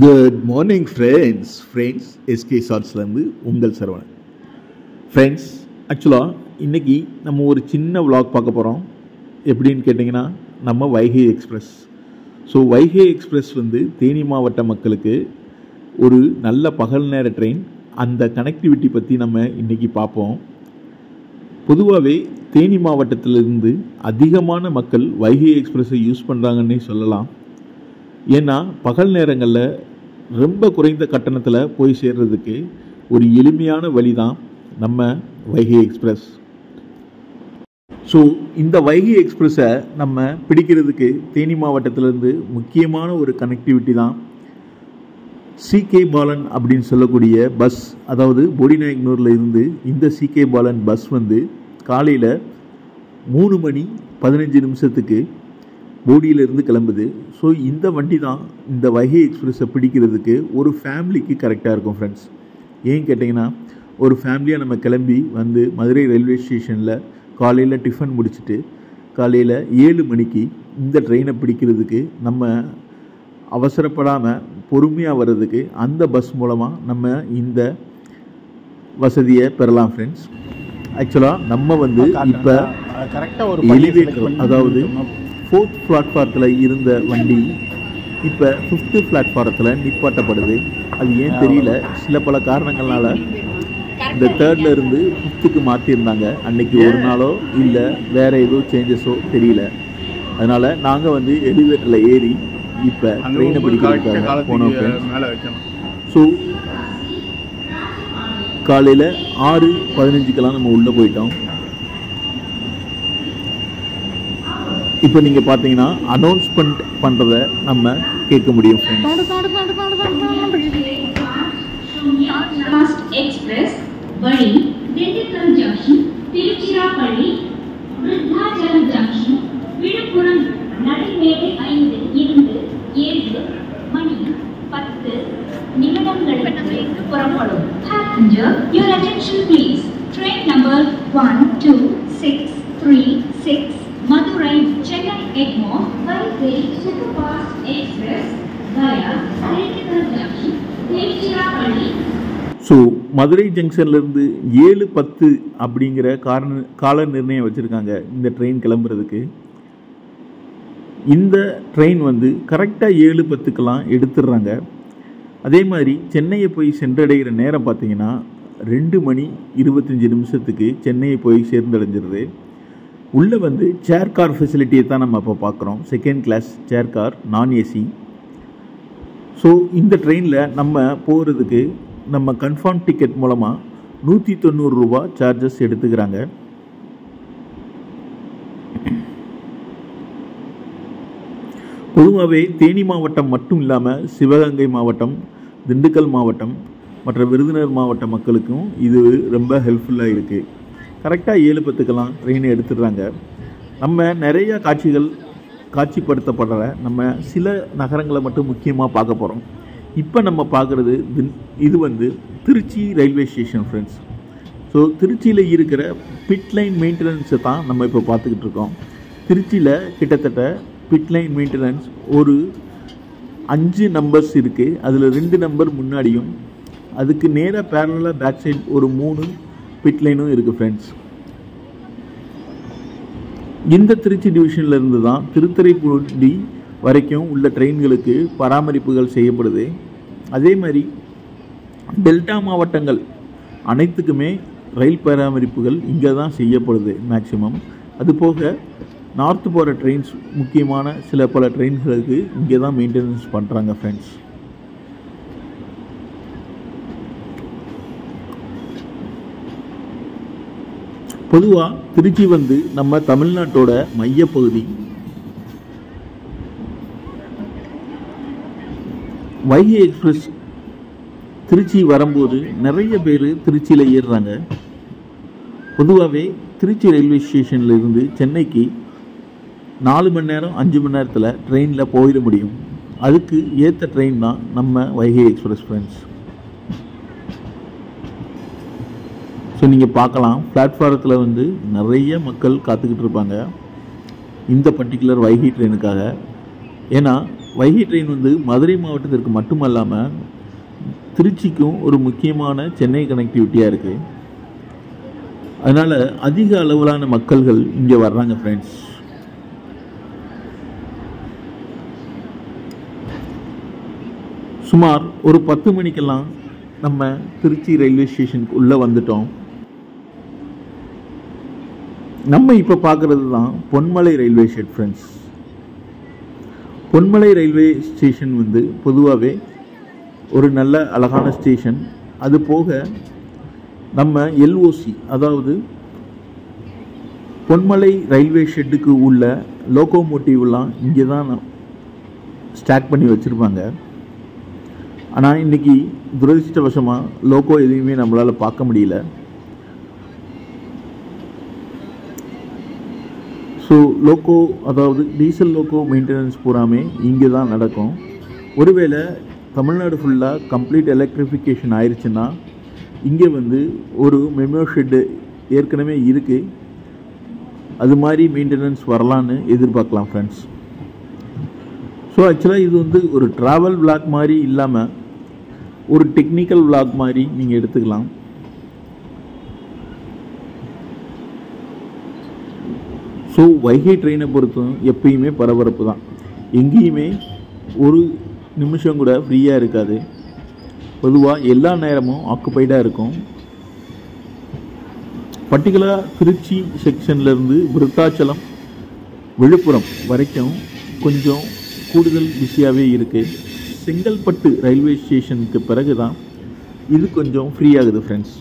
Good morning friends friends SK ஷார்ட்ஸ்லேருந்து உங்கள் Saravanan friends ஆக்சுவலாக இன்றைக்கி நம்ம ஒரு சின்ன vlog பார்க்க போகிறோம் எப்படின்னு கேட்டிங்கன்னா நம்ம Vaigai express so Vaigai express வந்து தேனி மாவட்ட மக்களுக்கு ஒரு நல்ல பகல் நேர ட்ரெயின் அந்த கனெக்டிவிட்டி பற்றி நம்ம இன்றைக்கி பார்ப்போம் பொதுவாகவே தேனி மாவட்டத்திலிருந்து அதிகமான மக்கள் வைகை எக்ஸ்பிரஸை யூஸ் பண்ணுறாங்கன்னே சொல்லலாம் ஏன்னா பகல் நேரங்களில் ரொம்ப குறைந்த கட்டணத்தில் போய் சேர்றதுக்கு ஒரு எளிமையான வழி தான் நம்ம வைகை எக்ஸ்பிரஸ் ஸோ இந்த வைகை எக்ஸ்பிரஸை நம்ம பிடிக்கிறதுக்கு தேனி மாவட்டத்திலேருந்து முக்கியமான ஒரு கனெக்டிவிட்டி தான் சிகே பாலன் அப்படின்னு சொல்லக்கூடிய பஸ் அதாவது போடிநாயக்கனூரில் இருந்து இந்த சிகே பாலன் பஸ் வந்து காலையில் மூணு மணி பதினஞ்சு நிமிஷத்துக்கு போடியிலிருந்து கிளம்புது ஸோ இந்த வண்டி தான் இந்த வைகை எக்ஸ்பிரஸை பிடிக்கிறதுக்கு ஒரு ஃபேமிலிக்கு கரெக்டாக இருக்கும் ஃப்ரெண்ட்ஸ் ஏன் கேட்டிங்கன்னா ஒரு ஃபேமிலியாக நம்ம கிளம்பி வந்து மதுரை ரயில்வே ஸ்டேஷனில் காலையில் டிஃபன் முடிச்சுட்டு காலையில் ஏழு மணிக்கு இந்த ட்ரெயினை பிடிக்கிறதுக்கு நம்ம அவசரப்படாமல் பொறுமையாக வர்றதுக்கு அந்த பஸ் மூலமாக நம்ம இந்த வசதியை பெறலாம் ஃப்ரெண்ட்ஸ் ஆக்சுவலாக நம்ம வந்து இப்போ கரெக்டாக ஒரு எலிவேட்டர் அதாவது ஃபோர்த் பிளாட்ஃபாரத்தில் இருந்த வண்டி இப்போ ஃபிஃப்த்து பிளாட்ஃபாரத்தில் நிப்பாட்டப்படுது அது ஏன் தெரியல சில பல காரணங்களால இந்த தேர்ட்ல இருந்து ஃபிஃப்த்துக்கு மாற்றிருந்தாங்க அன்னைக்கு ஒரு நாளோ இல்லை வேற ஏதோ சேஞ்சஸோ தெரியல அதனால நாங்கள் வந்து எலிவேட்டரில் ஏறி இப்போ ட்ரெயினை பிடிக்கிறதுக்காக போனோம் ஃப்ரெண்ட்ஸ் மேலே வைக்கணும் ஸோ காலையில் ஆறு பதினஞ்சுக்கெல்லாம் நம்ம உள்ளே போயிட்டோம் இப்போ நீங்கள் பார்த்தீங்கன்னா அனௌன்ஸ்மெண்ட் பண்ணுறத நம்ம கேட்க முடியும் ஃப்ரெண்ட்ஸ் ஃபாஸ்ட் எக்ஸ்பிரஸ் வழி திண்டுக்கல் ஜங்ஷன் திருச்சிராப்பள்ளி விருத்தாச்சலம் ஜங்ஷன் விழுப்புரம் நடைமேடை ஐந்து இருந்து ஏழு மணி பத்து நிமிடங்களுக்கு புறப்படும் Passenger, your attention please. Train number one two six three six Madurai Chennai Egmore Vaigai Superfast Express via Dindigul Junction, Tiruchirappalli so Madurai ஜங்ஷன்லேருந்து ஏழு பத்து அப்படிங்கிற காரண கால நிர்ணயம் வச்சுருக்காங்க இந்த ட்ரெயின் கிளம்புறதுக்கு இந்த ட்ரெயின் வந்து கரெக்டாக ஏழு பத்துக்கெல்லாம் எடுத்துடுறாங்க அதே மாதிரி சென்னையை போய் சென்றடைகிற நேரம் பார்த்தீங்கன்னா ரெண்டு மணி இருபத்தஞ்சி நிமிஷத்துக்கு சென்னையை போய் சேர்ந்தடைஞ்சிருது உள்ளே வந்து சேர் கார் ஃபெசிலிட்டியை தான் நம்ம இப்போ பார்க்குறோம் second class chair car non AC so இந்த ட்ரெயினில் நம்ம போகிறதுக்கு நம்ம கன்ஃபார்ம் டிக்கெட் மூலமாக நூற்றி தொண்ணூறு ரூபா சார்ஜஸ் எடுத்துக்கிறாங்க பொதுவாகவே தேனி மாவட்டம் மட்டும் இல்லாமல் சிவகங்கை மாவட்டம் திண்டுக்கல் மாவட்டம் மற்ற விருதுநகர் மாவட்ட மக்களுக்கும் இது ரொம்ப ஹெல்ப்ஃபுல்லாக இருக்குது கரெக்டாக ஏழு பத்துக்கெல்லாம் ட்ரெயினை எடுத்துடுறாங்க நம்ம நிறைய காட்சிகள் காட்சிப்படுத்தப்படுற நம்ம சில நகரங்களை மட்டும் முக்கியமாக பார்க்க போகிறோம் இப்போ நம்ம பார்க்குறது இது வந்து Tiruchi railway station friends so திருச்சியில் இருக்கிற பிட் லைன் மெயின்டெனன்ஸை தான் நம்ம இப்போ பார்த்துக்கிட்டு இருக்கோம் திருச்சியில் கிட்டத்தட்ட பிட் லைன் மெயின்டெனன்ஸ் ஒரு அஞ்சு நம்பர்ஸ் இருக்குது அதில் ரெண்டு நம்பர் முன்னாடியும் அதுக்கு நேராக பேரலாக பேக் சைடு ஒரு மூணு பிட் லைனும் இருக்குது ஃப்ரெண்ட்ஸ் இந்த திருச்சி டிவிஷனில் இருந்து தான் திருத்துறைப்பூண்டி வரைக்கும் உள்ள ட்ரெயின்களுக்கு பராமரிப்புகள் செய்யப்படுது அதே மாதிரி டெல்டா மாவட்டங்கள் அனைத்துக்குமே ரயில் பராமரிப்புகள் இங்கே தான் செய்யப்படுது மேக்சிமம் அது போக நார்த்து போகிற ட்ரெயின்ஸ் முக்கியமான சில பல ட்ரெயின்களுக்கு இங்கே தான் மெயின்டெனன்ஸ் பண்ணுறாங்க ஃப்ரெண்ட்ஸ் பொதுவாக திருச்சி வந்து நம்ம தமிழ்நாட்டோட மையப்பகுதி வைகை எக்ஸ்பிரஸ் திருச்சி வரும்போது நிறைய பேர் திருச்சியில் ஏறுறாங்க பொதுவாகவே திருச்சி ரயில்வே ஸ்டேஷனில் இருந்து சென்னைக்கு நாலு மணி நேரம் அஞ்சு மணி நேரத்தில் ட்ரெயினில் போயிட முடியும் அதுக்கு ஏற்ற ட்ரெயின் தான் நம்ம வைகை எக்ஸ்பிரஸ் ஃப்ரெண்ட்ஸ் ஸோ நீங்கள் பார்க்கலாம் பிளாட்ஃபாரத்தில் வந்து நிறைய மக்கள் காத்துக்கிட்டு இருப்பாங்க இந்த பர்டிகுலர் வைகை ட்ரெயினுக்காக ஏன்னா வைகை ட்ரெயின் வந்து மதுரை மாவட்டத்திற்கு மட்டுமல்லாமல் திருச்சிக்கும் ஒரு முக்கியமான சென்னை கனெக்டிவிட்டியாக இருக்குது அதனால் அதிக அளவிலான மக்கள்கள் இங்கே வர்றாங்க ஃப்ரெண்ட்ஸ் சுமார் ஒரு பத்து மணிக்கெல்லாம் நம்ம திருச்சி ரயில்வே ஸ்டேஷனுக்கு உள்ளே வந்துட்டோம் நம்ம இப்போ பார்க்குறது தான் Ponmalai railway shed friends Ponmalai railway station வந்து பொதுவாகவே ஒரு நல்ல அழகான ஸ்டேஷன் அது போக நம்ம எல்ஓசி அதாவது பொன்மலை ரயில்வே ஷெட்டுக்கு உள்ள லோகோமோட்டிவ்லாம் இங்கே தான் ஸ்டாக் பண்ணி வச்சுருப்பாங்க ஆனால் இன்றைக்கி துரதிருஷ்டவசமாக லோகோ எதையுமே நம்மளால் பார்க்க முடியல ஸோ லோக்கோ அதாவது டீசல் லோக்கோ மெயின்டெனன்ஸ் பூராமே இங்கே தான் நடக்கும் ஒருவேளை தமிழ்நாடு ஃபுல்லாக கம்ப்ளீட் எலக்ட்ரிஃபிகேஷன் ஆயிடுச்சுன்னா இங்கே வந்து ஒரு மெமோ ஷெட்டு ஏற்கனவே இருக்குது அது மாதிரி மெயின்டெனன்ஸ் வரலான்னு எதிர்பார்க்கலாம் ஃப்ரெண்ட்ஸ் ஸோ ஆக்சுவலாக இது வந்து ஒரு ட்ராவல் விளாக் மாதிரி இல்லாமல் ஒரு டெக்னிக்கல் விளாக் மாதிரி நீங்கள் எடுத்துக்கலாம் ஸோ வைகை ட்ரெயினை பொறுத்தும் எப்பயுமே பரபரப்பு தான் எங்கேயுமே ஒரு நிமிஷம் கூட ஃப்ரீயாக இருக்காது பொதுவாக எல்லா நேரமும் ஆக்குப்பைடாக இருக்கும் பர்டிகுலராக திருச்சி செக்ஷன்லேருந்து விருத்தாச்சலம் விழுப்புரம் வரைக்கும் கொஞ்சம் கூடுதல் பிஸியாகவே இருக்குது செங்கல்பட்டு ரயில்வே ஸ்டேஷனுக்கு பிறகு தான் இது கொஞ்சம் ஃப்ரீ ஆகுது ஃப்ரெண்ட்ஸ்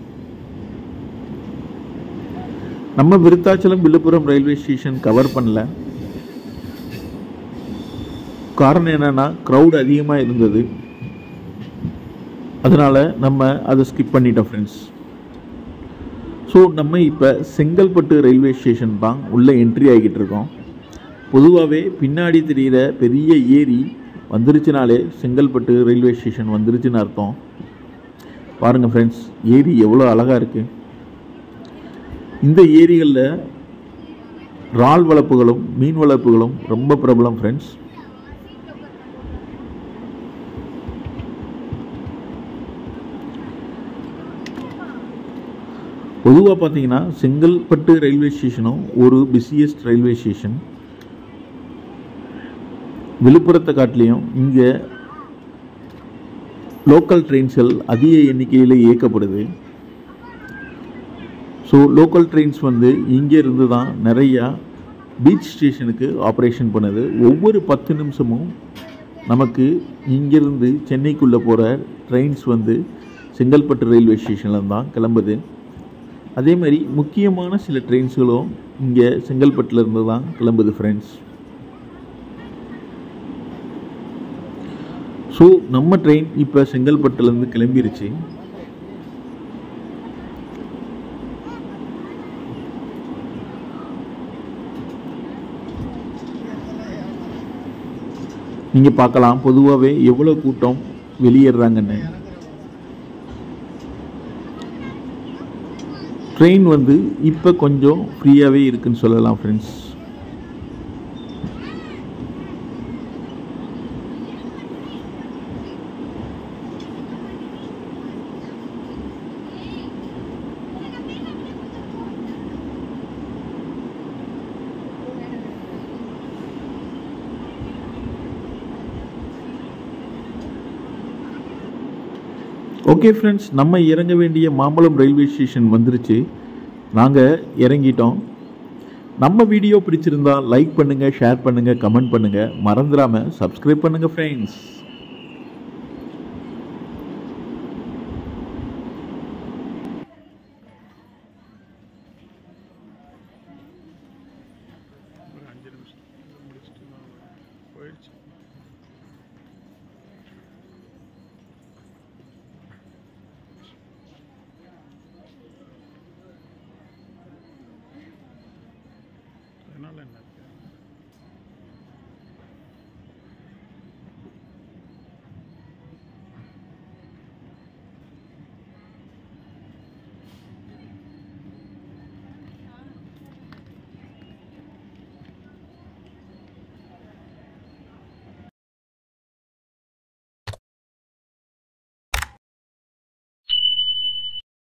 நம்ம Vriddhachalam Villupuram railway station cover பண்ணல காரணம் என்னன்னா க்ரௌட் அதிகமாக இருந்தது அதனால் நம்ம அதை ஸ்கிப் பண்ணிட்டோம் ஃப்ரெண்ட்ஸ் ஸோ நம்ம இப்போ செங்கல்பட்டு ரயில்வே ஸ்டேஷன் தான் உள்ளே என்ட்ரி ஆகிட்டு இருக்கோம் பொதுவாகவே பின்னாடி தெரிகிற பெரிய ஏரி வந்துருச்சுனாலே செங்கல்பட்டு ரயில்வே ஸ்டேஷன் வந்துருச்சுன்னு அர்த்தம் பாருங்கள் ஃப்ரெண்ட்ஸ் ஏரி எவ்வளோ அழகாக இருக்குது இந்த ஏரிகளில் இறால் வளர்ப்புகளும் மீன் வளர்ப்புகளும் ரொம்ப பிரபலம் ஃப்ரெண்ட்ஸ் பொதுவாக பார்த்தீங்கன்னா செங்கல்பட்டு ரயில்வே ஸ்டேஷனும் ஒரு பிஸியஸ்ட் ரயில்வே ஸ்டேஷன் விழுப்புரத்தை காட்டிலையும் இங்கே லோக்கல் ட்ரெயின்ஸ்கள் அதிக எண்ணிக்கையில் இயக்கப்படுது ஸோ லோக்கல் ட்ரெயின்ஸ் வந்து இங்கே இருந்து தான் நிறையா பீச் ஸ்டேஷனுக்கு ஆப்ரேஷன் பண்ணுது ஒவ்வொரு பத்து நிமிஷமும் நமக்கு இங்கேருந்து சென்னைக்குள்ளே போகிற ட்ரெயின்ஸ் வந்து செங்கல்பட்டு ரயில்வே ஸ்டேஷனில் தான் கிளம்புது அதே மாதிரி முக்கியமான சில ட்ரெயின்ஸ்களும் இங்கே செங்கல்பட்டில் இருந்து தான் கிளம்புது ஃப்ரெண்ட்ஸ் ஸோ நம்ம ட்ரெயின் இப்போ செங்கல்பட்டுலேருந்து கிளம்பிருச்சு நீங்கள் பார்க்கலாம் பொதுவாகவே எவ்வளோ கூட்டம் வெளியேறாங்கன்னு ட்ரெயின் வந்து இப்போ கொஞ்சம் ஃப்ரீயாகவே இருக்குன்னு சொல்லலாம் ஃப்ரெண்ட்ஸ் ஓகே ஃப்ரெண்ட்ஸ் நம்ம இறங்க வேண்டிய மாம்பழம் ரயில்வே ஸ்டேஷன் வந்துருச்சு நாங்கள் இறங்கிட்டோம் நம்ம வீடியோ பிடிச்சிருந்தா லைக் பண்ணுங்கள் ஷேர் பண்ணுங்கள் கமெண்ட் பண்ணுங்கள் மறந்துடாமல் சப்ஸ்கிரைப் பண்ணுங்கள் ஃப்ரெண்ட்ஸ்